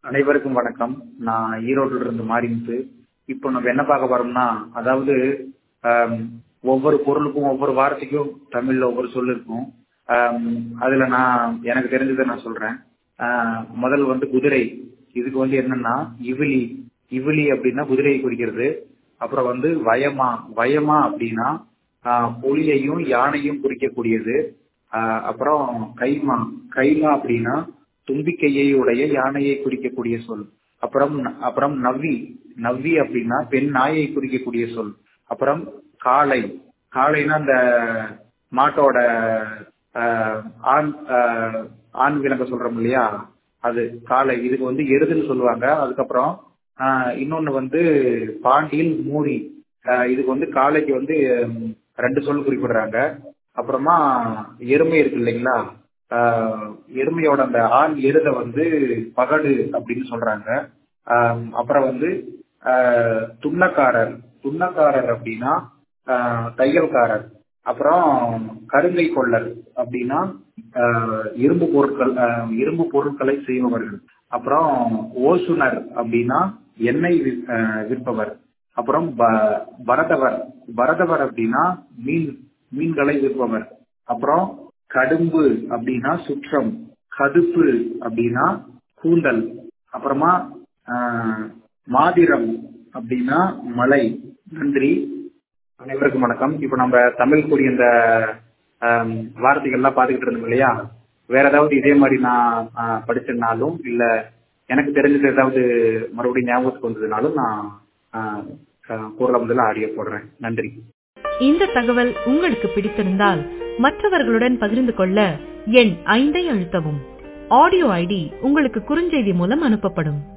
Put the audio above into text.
அனைவருக்கும் வணக்கம் நான் ஈரோட்டில் இருந்து மாரிமுத்து இப்போ நம்ம என்ன பார்க்க போறோம்னா அதாவது ஆம், ஒவ்வொரு பொருளுக்கும் ஒவ்வொரு வார்த்தைக்கும் தமிழ்ல ஒவ்வொரு சொல் இருக்கும் ஆம், அதுல நான் எனக்கு தெரிஞ்சதை நான் சொல்றேன் ஆ, முதல் வந்து குதிரை இதுக்கு வந்து என்னன்னா இவிலி இவிலி அப்படின்னா குதிரையை குறிக்கிறது அப்புறம் வந்து வயமா வயமா அப்படின்னா ஆ, புலியையும் யானையும் குறிக்கக்கூடியது ஆ, அப்புறம் கைமா கைமா அப்படின்னா தும்பிக்கையை உடைய யானையை குறிக்கக்கூடிய சொல் அப்புறம் அப்புறம் நவ்வி நவ்வி அப்படின்னா பெண் நாயை குறிக்கக்கூடிய சொல் அப்புறம் காளை காளைனா அந்த மாட்டோட ஆஹ், ஆண் ஆஹ், ஆண் விலங்க சொல்றோம் இல்லையா அது காளை இதுக்கு வந்து எருதுன்னு சொல்லுவாங்க அதுக்கப்புறம் ஆஹ், இன்னொன்னு வந்து பாண்டியில் மூரி ஆஹ், இதுக்கு வந்து காளைக்கு வந்து ம், ரெண்டு சொல் குறிப்பிடுறாங்க அப்புறமா எருமை இருக்கு இல்லைங்களா ஆஹ், எருமையோட அந்த ஆண் எருதை வந்து பகடு அப்படின்னு சொல்றாங்க ஆஹ், அப்புறம் வந்து ஆஹ், துண்ணக்காரர் துண்ணக்காரர் அப்படின்னா ஆஹ், தையல்காரர் அப்புறம் கருங்கை கொள்ளர் அப்படின்னா ஆஹ், இரும்பு பொருட்கள் ஆஹ், இரும்பு பொருட்களை செய்பவர்கள் அப்புறம் ஓசுனர் அப்படின்னா எண்ணெய் வி- ஆஹ், விற்பவர் அப்புறம் ப- பரதவர் பரதவர் அப்படின்னா மீன் மீன்களை விற்பவர் அப்புறம் கடும்பு அப்படின்னா சுற்றம் கதுப்பு அப்படின்னா கூந்தல் அப்புறமா ஆஹ், மாதிரம் அப்படின்னா மலை நன்றி அனைவருக்கும் வணக்கம் இப்போ நம்ம தமிழ் கூடிய இந்த ஆம், வார்த்தைகள்லாம் பார்த்துக்கிட்டு இருந்தோம் இல்லையா வேற ஏதாவது இதே மாதிரி நான் ஆ, படிச்சதுனாலும் இல்ல எனக்கு தெரிஞ்சது ஏதாவது மறுபடியும் ஞாபகத்துக்கு வந்ததுனாலும் நான் ஆ, ஆ, குரலை முதல்ல ஆடியோ போடுறேன் நன்றி இந்த தகவல் உங்களுக்கு பிடித்திருந்தால் மற்றவர்களுடன் பகிர்ந்து கொள்ள எண் ஐந்தை அழுத்தவும் ஆடியோ ஐடி உங்களுக்கு குறுஞ்செய்தி மூலம் அனுப்பப்படும்